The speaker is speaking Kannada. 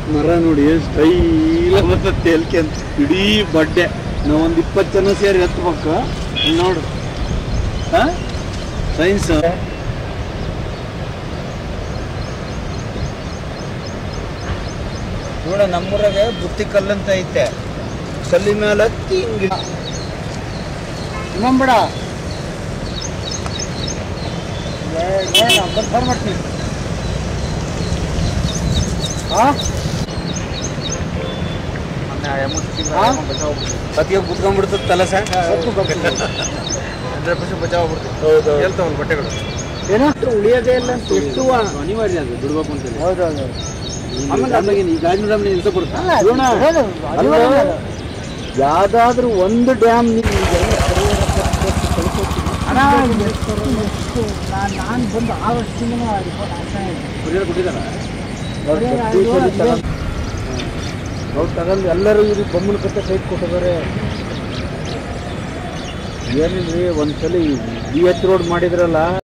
ಮರ ನೋಡಿ ಸ್ಟೈಲ್ ಬರ್ತದೆ ತೇಲ್ಕೆ ಅಂತ ಇಡೀ ಬಡ್ಡೆ ನಾವೊಂದು ಇಪ್ಪತ್ತು ಜನ ಸೇರಿ ಎತ್ತಬೇಕು ಇಲ್ಲಿ ನೋಡು ಹಾ ಸೈನ್ಸ್ ನೋಡ ನಮ್ಮೂರಾಗ ಬುತ್ತಿ ಕಲ್ಲಂತ ಐತೆ ಕಲ್ಲಿ ಮೇಲೆ ಹತ್ತಿ ಹಿಂಗೆ ಇನ್ನೊಂಬಿಡ ಬರ್ತಾರೆ ಮಾಡ್ತೀನಿ ಹಾ ಸತಿಗೆ ಕುತ್ಕೊಂಡ್ಬಿಡ್ತದ ತಲಸ ಹಂಡ್ರೆಡ್ ಪರ್ಸೆಂಟ್ ಬಚಾವ್ ಆಗ್ಬಿಡ್ತೀವಿ ಹೌದು ಹೇಳ್ತಾವಲ್ಲ ಬಟ್ಟೆಗಳು ಏನೋ ಉಳಿಯೋದೇ ಇಲ್ಲ ಅಂತ ಎಷ್ಟು ಅನಿವಾರ್ಯ ಅದು ದುಡ್ಬೇಕು ಅಂತ ಹೌದೌದು ಆಮೇಲೆ ಆಮೇಲೆ ಈ ಗಾಡಿ ನಮ್ಗೆ ನಿಲ್ಸ ಕೊಡುತ್ತಾ ಯಾವ್ದಾದ್ರೂ ಒಂದು ಡ್ಯಾಮ್ ನಾನು ಬಂದು ಆ ವರ್ಷದಿಂದ ರಿಪೋರ್ಟ್ ಆಗ್ತಾ ಇದೆ ಅವ್ರು ತಗೊಂಡು ಎಲ್ಲರೂ ಇವ್ರಿಗೆ ಬೊಮ್ಮನ ಕತ್ತೆ ಸೈಟ್ ಕೊಟ್ಟಿದ್ದಾರೆ ಏನಿಲ್ರಿ ಒಂದ್ಸಲಿ ಬಿ ಎಚ್ ರೋಡ್ ಮಾಡಿದ್ರಲ್ಲ